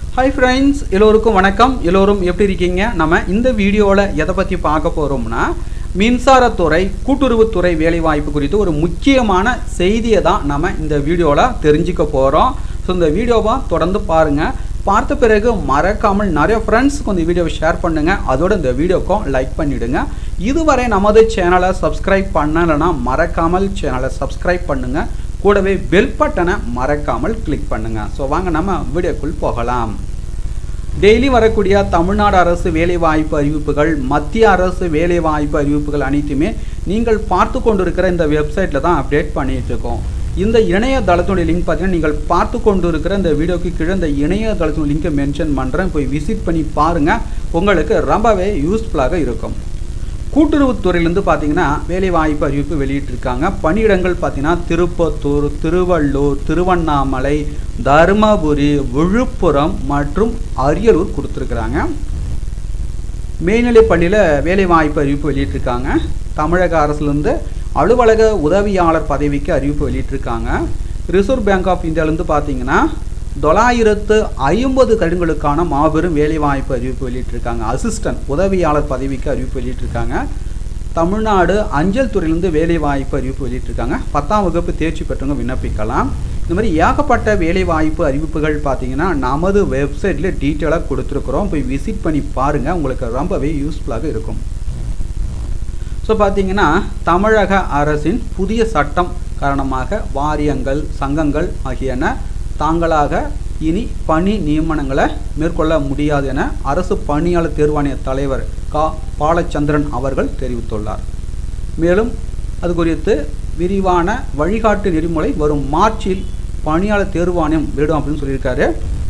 hi friends எல்லோருக்கும் வணக்கம் எல்லோரும் எப்படி இருக்கீங்க நம்ம இந்த வீடியோவில் எதை பற்றி பார்க்க போகிறோம்னா மின்சாரத்துறை கூட்டுறவுத்துறை வேலைவாய்ப்பு குறித்து ஒரு முக்கியமான செய்தியை தான் நம்ம இந்த வீடியோவில் தெரிஞ்சுக்க போகிறோம் ஸோ இந்த வீடியோவை தொடர்ந்து பாருங்கள் பார்த்த பிறகு மறக்காமல் நிறைய ஃப்ரெண்ட்ஸுக்கு இந்த வீடியோவை ஷேர் பண்ணுங்கள் அதோட இந்த வீடியோக்கும் லைக் பண்ணிவிடுங்க இதுவரை நமது சேனலை சப்ஸ்கிரைப் பண்ணலைன்னா மறக்காமல் சேனலை சப்ஸ்கிரைப் பண்ணுங்கள் கூடவே பெல் பட்டனை மறக்காமல் கிளிக் பண்ணுங்கள் ஸோ வாங்க நம்ம வீடியோக்குள் போகலாம் டெய்லி வரக்கூடிய தமிழ்நாடு அரசு வேலைவாய்ப்பு அறிவிப்புகள் மத்திய அரசு வேலைவாய்ப்பு அறிவிப்புகள் அனைத்துமே நீங்கள் பார்த்து கொண்டிருக்கிற இந்த வெப்சைட்டில் தான் அப்டேட் பண்ணிட்டு இருக்கோம் இந்த இணையதளத்துடைய லிங்க் பார்த்தீங்கன்னா நீங்கள் பார்த்து கொண்டு இருக்கிற இந்த வீடியோக்கு கீழே இந்த இணையதளத்துடைய லிங்கை மென்ஷன் பண்ணுறேன் போய் விசிட் பண்ணி பாருங்கள் உங்களுக்கு ரொம்பவே யூஸ்ஃபுல்லாக இருக்கும் கூட்டுறவுத்துறையிலேருந்து பார்த்தீங்கன்னா வேலைவாய்ப்பு அறிவிப்பு வெளியிட்டிருக்காங்க பணியிடங்கள் பார்த்தீங்கன்னா திருப்பத்தூர் திருவள்ளூர் திருவண்ணாமலை தருமபுரி விழுப்புரம் மற்றும் அரியலூர் கொடுத்துருக்குறாங்க மேல்நிலைப் பள்ளியில் வேலைவாய்ப்பு அறிவிப்பு வெளியிட்டிருக்காங்க தமிழக அரசுலேருந்து அலுவலக உதவியாளர் பதவிக்கு அறிவிப்பு வெளியிட்டிருக்காங்க ரிசர்வ் பேங்க் ஆஃப் இந்தியாவிலேருந்து பார்த்தீங்கன்னா தொள்ளாயிரத்து ஐம்பது கடிதங்களுக்கான மாபெரும் வேலைவாய்ப்பு அறிவிப்பு வெளியிட்டிருக்காங்க அசிஸ்டன்ட் உதவியாளர் பதவிக்கு அறிவிப்பு வெளியிட்டிருக்காங்க தமிழ்நாடு அஞ்சல் துறையிலிருந்து வேலைவாய்ப்பு அறிவிப்பு வெளியிட்டிருக்காங்க பத்தாம் வகுப்பு தேர்ச்சி பெற்றவங்க விண்ணப்பிக்கலாம் இந்த மாதிரி ஏகப்பட்ட வேலைவாய்ப்பு அறிவிப்புகள் பார்த்தீங்கன்னா நமது வெப்சைட்டில் டீட்டெயிலாக கொடுத்துருக்குறோம் போய் விசிட் பண்ணி பாருங்கள் உங்களுக்கு ரொம்பவே யூஸ்ஃபுல்லாக இருக்கும் ஸோ பார்த்தீங்கன்னா தமிழக அரசின் புதிய சட்டம் காரணமாக வாரியங்கள் சங்கங்கள் ஆகியன தாங்களாக இனி பணி நியமனங்களை மேற்கொள்ள முடியாது என அரசு பணியாளர் தேர்வாணைய தலைவர் கா பாலச்சந்திரன் அவர்கள் தெரிவித்துள்ளார் மேலும் அது குறித்து விரிவான வழிகாட்டு நெறிமுறை வரும் மார்ச்சில் பணியாளர் தேர்வாணையம் விடும் அப்படின்னு சொல்லியிருக்காரு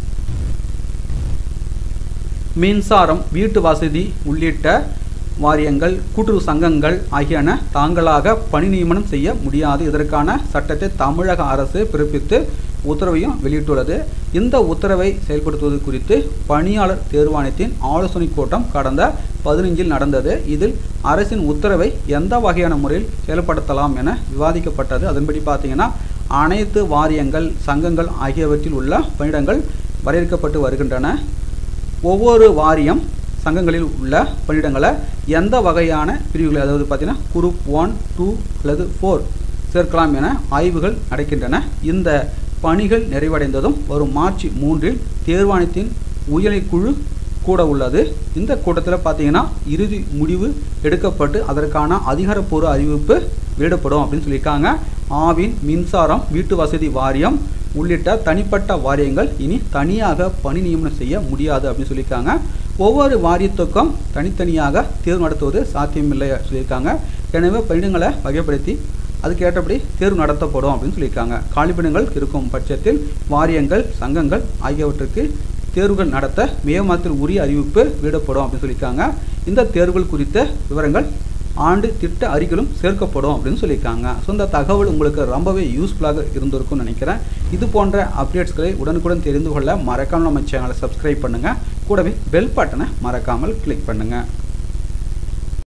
மின்சாரம் வீட்டு வசதி உள்ளிட்ட வாரியங்கள் கூட்டுறவு சங்கங்கள் ஆகியன தாங்களாக பணி நியமனம் செய்ய முடியாது இதற்கான சட்டத்தை தமிழக அரசு பிறப்பித்து உத்தரவையும் வெளியிட்டுள்ளது இந்த உத்தரவை செயல்படுத்துவது குறித்து பணியாளர் தேர்வாணையத்தின் ஆலோசனை கூட்டம் கடந்த பதினைஞ்சில் நடந்தது இதில் அரசின் உத்தரவை எந்த வகையான முறையில் செயல்படுத்தலாம் என விவாதிக்கப்பட்டது அதன்படி பார்த்தீங்கன்னா அனைத்து வாரியங்கள் சங்கங்கள் ஆகியவற்றில் உள்ள பணியிடங்கள் வரையறுக்கப்பட்டு வருகின்றன ஒவ்வொரு வாரியம் சங்கங்களில் உள்ள பணியிடங்களை எந்த வகையான பிரிவுகள் அதாவது பார்த்தீங்கன்னா குரூப் ஒன் டூ அல்லது ஃபோர் சேர்க்கலாம் என ஆய்வுகள் நடக்கின்றன இந்த பணிகள் நிறைவடைந்ததும் வரும் மார்ச் மூன்றில் தேர்வாணையத்தின் உயர்நிலைக்குழு கூட உள்ளது இந்த கூட்டத்தில் பார்த்தீங்கன்னா இறுதி முடிவு எடுக்கப்பட்டு அதற்கான அதிகாரப்பூர்வ அறிவிப்பு வெளியிடப்படும் அப்படின்னு சொல்லியிருக்காங்க ஆவின் மின்சாரம் வீட்டு வசதி வாரியம் உள்ளிட்ட தனிப்பட்ட வாரியங்கள் இனி தனியாக பணி நியமனம் செய்ய முடியாது அப்படின்னு சொல்லியிருக்காங்க ஒவ்வொரு வாரியத்துக்கும் தனித்தனியாக தேர்வு நடத்துவது சாத்தியமில்லை சொல்லியிருக்காங்க எனவே பணியிடங்களை வகைப்படுத்தி அதுக்கு ஏற்றபடி தேர்வு நடத்தப்படும் அப்படின்னு சொல்லியிருக்காங்க காலிப்பிடங்கள் இருக்கும் பட்சத்தில் வாரியங்கள் சங்கங்கள் ஆகியவற்றுக்கு தேர்வுகள் நடத்த மே மாதத்தில் உரிய அறிவிப்பு வெளியிடப்படும் அப்படின்னு சொல்லியிருக்காங்க இந்த தேர்வுகள் குறித்த விவரங்கள் ஆண்டு திட்ட அறிக்கைகளும் சேர்க்கப்படும் அப்படின்னு சொல்லியிருக்காங்க ஸோ இந்த தகவல் உங்களுக்கு ரொம்பவே யூஸ்ஃபுல்லாக இருந்திருக்கும்னு நினைக்கிறேன் இது போன்ற அப்டேட்ஸ்களை உடனுக்குடன் தெரிந்து கொள்ள மறக்காமல் நம்ம சேனலை சப்ஸ்கிரைப் பண்ணுங்கள் கூடவே பெல் பட்டனை மறக்காமல் கிளிக் பண்ணுங்கள்